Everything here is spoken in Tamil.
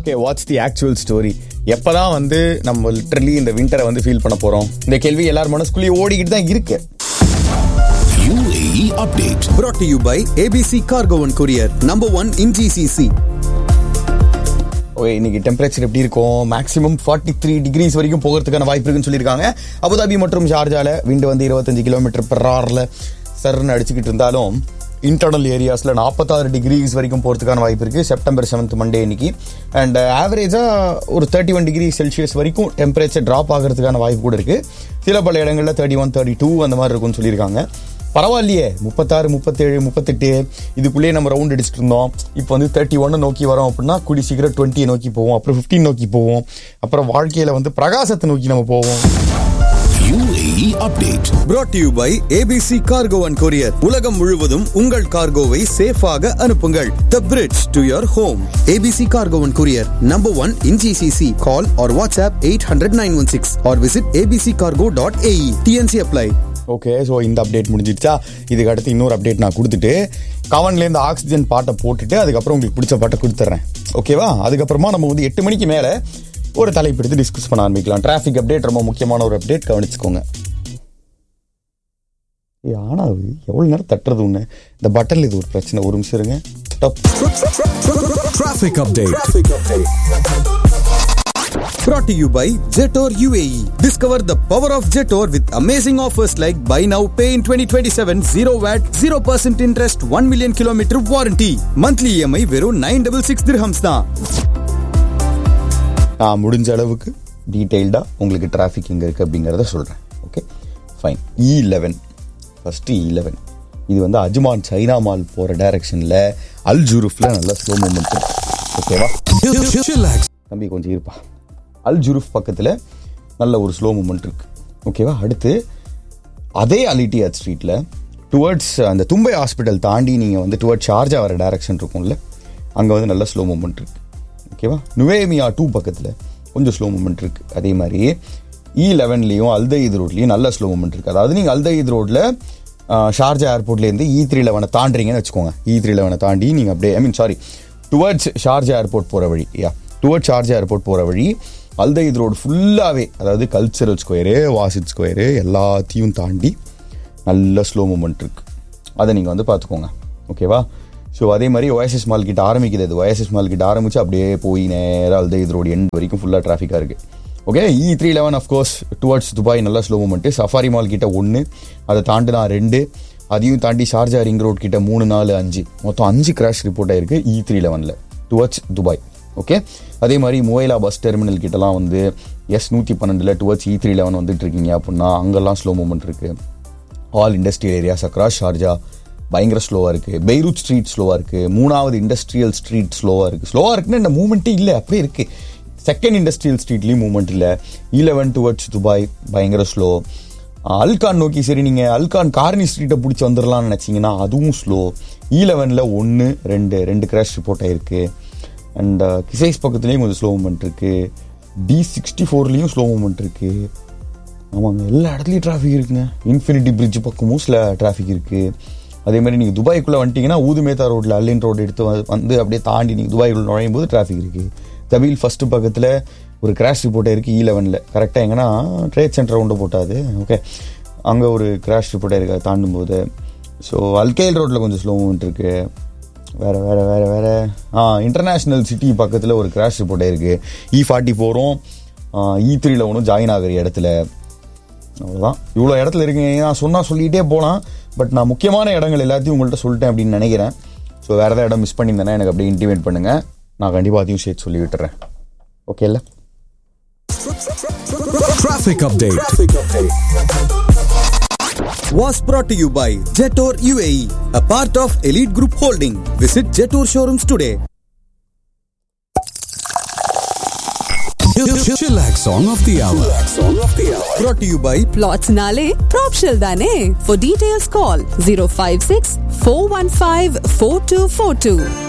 Okay what's the actual story எப்பதான் வந்து நம்ம லிட்டரலி இந்த விண்டரை வந்து ஃபீல் பண்ண போறோம் இந்த கேள்வி எல்லார் மனசுக்குள்ளேயே ஓடிக்கிட்டு தான் இருக்கு UAE update. brought to you by ABC Cargo and Courier, number one in GCC. Okay இன்னைக்கு டெம்பரேச்சர் எப்படி இருக்கும் மேக்ஸிமம் ஃபார்ட்டி த்ரீ டிகிரிஸ் வரைக்கும் போகிறதுக்கான வாய்ப்பு இருக்குன்னு சொல்லியிருக்காங்க அபுதாபி மற்றும் ஷார்ஜால விண்டு வந்து இருபத்தஞ்சு கிலோமீட்டர் பெர் ஹவர்ல சர்ன்னு அடிச்சுக்கிட்டு இருந்தாலும் இன்டர்னல் ஏரியாஸ்ல நாற்பத்தாறு டிகிரிஸ் வரைக்கும் போகிறதுக்கான வாய்ப்பு இருக்கு செப்டம்பர் செவன்த் மண்டே இன்னைக்கு அண்ட் ஆவரேஜா ஒரு தேர்ட்டி ஒன் டிகிரி செல்சியஸ் வரைக்கும் டெம்பரேச்சர் ட்ராப் ஆகிறதுக்கான வாய்ப்பு கூட இருக்கு சில பல இடங்கள்ல தேர்ட்டி ஒன் தேர்ட்டி டூ அந்த மாதிரி இருக்கும்னு சொல்லியிருக்காங்க பரவாயில்லையே முப்பத்தாறு முப்பத்தேழு முப்பத்தெட்டு இதுக்குள்ளேயே நம்ம ரவுண்ட் அடிச்சுட்டு இருந்தோம் இப்போ வந்து தேர்ட்டி ஒன்னு நோக்கி வரோம் அப்படின்னா கூடி சீக்கிரம் டுவெண்ட்டியை நோக்கி போவோம் அப்புறம் ஃபிஃப்டீன் நோக்கி போவோம் அப்புறம் வாழ்க்கையில வந்து பிரகாசத்தை நோக்கி நம்ம போவோம் UAE update. brought to you by ABC Cargo and Courier. உலகம் முழுவதும் உங்கள் கார்கோவை சேஃபாக அனுப்புங்கள் The bridge to your home. ABC Cargo and Courier, number one in GCC. Call or WhatsApp 800-916 or visit abccargo.ae. TNC apply. Okay so இந்த அப்டேட் முடிஞ்சிடுச்சா இதுக்கு அடுத்து இன்னொரு அப்டேட் நான் கொடுத்துட்டு கவன்லேருந்து ஆக்சிஜன் பாட்டை போட்டுட்டு அதுக்கப்புறம் உங்களுக்கு பிடிச்ச பாட்டை கொடுத்துட்றேன் ஓகேவா அதுக்கப்புறமா நம்ம வந்து எட்டு மணிக்கு மேலே ஒரு தலைப்பு எடுத்து டிஸ்கஸ் பண்ண ஆரம்பிக்கலாம் டிராஃபிக் அப்டேட் ரொம்ப முக்கியமான ஒரு அப்டேட் கவனிச்சுக்கோங்க ஏ ஆனா அது எவ்வளோ நேரம் தட்டுறது ஒன்று இந்த பட்டனில் இது ஒரு பிரச்சனை ஒரு நிமிஷம் இருங்க டப் Traffic update. Brought to you by Jetor UAE. Discover the power of Jetor with amazing offers like buy now, pay in 2027, 0 VAT, 0% interest, 1 million kilometer warranty. Monthly EMI வெறும் 966 dirhams தான். நான் முடிஞ்ச அளவுக்கு டீட்டெயில்டாக உங்களுக்கு டிராஃபிக் எங்கே இருக்குது அப்படிங்கிறத சொல்கிறேன் okay fine E eleven first E eleven இது வந்து அஜ்மான் சைனா மால் போகிற டைரக்ஷனில் அல் ஜுரூஃபில் நல்ல ஸ்லோ மூமெண்ட் ஓகேவா Chillax. தம்பி கொஞ்சம் இருப்பா அல் ஜுரூஃப் பக்கத்தில் நல்ல ஒரு ஸ்லோ மூமெண்ட் இருக்கு ஓகேவா அடுத்து அதே அலிட்டியாத் ஸ்ட்ரீட்டில் டுவர்ட்ஸ் அந்த தும்பை ஹாஸ்பிட்டல் தாண்டி நீங்கள் வந்து டுவர்ட்ஸ் ஷார்ஜா வர டைரக்ஷன் இருக்கும்ல அங்கே வந்து நல்ல ஸ்லோ மூமெண்ட் இருக்கு ஓகேவா நுவேமியா டூ பக்கத்தில் கொஞ்சம் ஸ்லோ மூமெண்ட் இருக்கு அதே மாதிரி இ லெவன்லேயும் அல்தயித் ரோட்லேயும் நல்ல ஸ்லோ மூமெண்ட் இருக்கு அதாவது நீங்கள் அல்தயித் ரோட்டில் ஷார்ஜா ஏர்போர்ட்லேருந்து இ த்ரீ லெவனை தாண்டுறீங்கன்னு வச்சுக்கோங்க இ த்ரீ லெவனை தாண்டி நீங்கள் அப்படியே I mean sorry towards Sharjah airport போகிற வழி யா டுவர்ட்ஸ் ஷார்ஜா ஏர்போர்ட் போகிற வழி அல்தயித் ரோடு ஃபுல்லாகவே அதாவது கல்ச்சரல் ஸ்கொயரு வாசிட் ஸ்கொயரு எல்லாத்தையும் தாண்டி நல்ல ஸ்லோ மூமெண்ட் இருக்கு அதை நீங்கள் வந்து பார்த்துக்கோங்க ஓகேவா ஸோ அதே மாதிரி ஒயசஸ் மால் கிட்ட ஆரம்பிக்குது அது ஒயசஸ் மால் கிட்ட ஆரம்பிச்சு அப்படியே போய் நேராக அல்தயித் ரோடு எண்ட் வரைக்கும் ஃபுல்லாக டிராஃபிக்காக இருக்குது okay E three eleven of course towards Dubai நல்ல ஸ்லோ மூமெண்ட்டு சஃபாரி மால் கிட்ட ஒன்று அதை தாண்டினா ரெண்டு அதையும் தாண்டி ஷார்ஜா ரிங் ரோட் கிட்ட மூணு நாலு அஞ்சு மொத்தம் அஞ்சு கிராஷ் ரிப்போர்ட் ஆயிருக்கு இ த்ரீ லெவனில் டுவர்ட்ஸ் துபாய் ஓகே அதே மாதிரி மோயலா பஸ் டெர்மினல் கிட்டலாம் வந்து எஸ் நூற்றி பன்னெண்டில் டுவர்ட்ஸ் இ த்ரீ லெவன் வந்துட்டு இருக்கீங்க அப்படின்னா அங்கெல்லாம் ஸ்லோ மூமெண்ட் இருக்குது all industrial areas across Sharjah பயங்கர ஸ்லோவாக இருக்குது பெய்ரூட் ஸ்ட்ரீட் ஸ்லோவாக இருக்குது மூணாவது இண்டஸ்ட்ரியல் ஸ்ட்ரீட் ஸ்லோவாக இருக்குது ஸ்லோவாக இருக்குன்னு இந்த மூமெண்ட்டே இல்லை அப்படியே இருக்குது செகண்ட் இண்டஸ்ட்ரியல் ஸ்ட்ரீட்லேயும் மூமெண்ட் இல்லை இலவன் டுவர்ட்ஸ் துபாய் பயங்கர ஸ்லோ அல்கான் நோக்கி சரி நீங்கள் அல்கான் கார்னி ஸ்ட்ரீட்டை பிடிச்சி வந்துடலாம்னு நினச்சிங்கன்னா அதுவும் ஸ்லோ இலவனில் ஒன்று ரெண்டு ரெண்டு கிராஷ் ரிப்போர்ட் ஆயிருக்கு அண்ட் கிசைஸ் பக்கத்துலேயும் கொஞ்சம் ஸ்லோ மூமெண்ட் இருக்குது டி சிக்ஸ்டி ஃபோர்லேயும் ஸ்லோ மூமெண்ட் இருக்குது ஆமாங்க எல்லா இடத்துலையும் டிராஃபிக் இருக்குங்க இன்ஃபினிட்டி பிரிட்ஜ் பக்கமும் சில டிராஃபிக் இருக்குது அதே மாதிரி நீங்கள் துபாய்க்குள்ளே வந்துட்டீங்கன்னா ஊதுமேத்தா ரோட்டில் அல்லின் ரோடு எடுத்து வ- வந்து அப்படியே தாண்டி நீங்கள் துபாய்க்குள்ள நுழையும் போது டிராஃபிக் இருக்குது தபீல் ஃபஸ்ட்டு பக்கத்தில் ஒரு கிராஷ் ரிப்போர்ட் இருக்குது இ லெவனில் கரெக்டாக எங்கன்னா ட்ரேட் சென்டர் கொண்டு போட்டாது ஓகே அங்கே ஒரு கிராஷ் ரிப்போர்ட் இருக்குது தாண்டும் போது ஸோ அல்கேல் ரோட்டில் கொஞ்சம் ஸ்லோ மூமெண்ட் இருக்குது வேற வேற வேற வேற ஆ இன்டர்நேஷ்னல் சிட்டி பக்கத்தில் ஒரு கிராஷ் ரிப்போர்ட் ஆயிருக்கு இ ஃபார்ட்டி ஃபோரும் இ த்ரீல ஒன்றும் ஜாயின் ஆகிற இடத்துல அவ்வளோதான் இவ்வளோ இடத்துல இருக்கீங்க நான் சொன்னால் சொல்லிகிட்டே போகலாம் பட் நான் முக்கியமான இடங்கள் எல்லாத்தையும் உங்கள்கிட்ட சொல்லிட்டேன் அப்படின்னு நினைக்கிறேன் ஸோ வேறு ஏதாவது இடம் மிஸ் பண்ணியிருந்தேன்னா எனக்கு அப்படியே இன்டிமேட் பண்ணுங்கள் நான் கண்டிப்பாக அதையும் சேர்த்து சொல்லி விட்டுறேன் ஓகே இல்லை Traffic update. Was brought to you by Jetor UAE, a part of Elite Group Holding. Visit Jetor showrooms today. Chillax song of the hour. Brought to you by Plots Nale, Propshell Dane. For details, call 056 415 4242.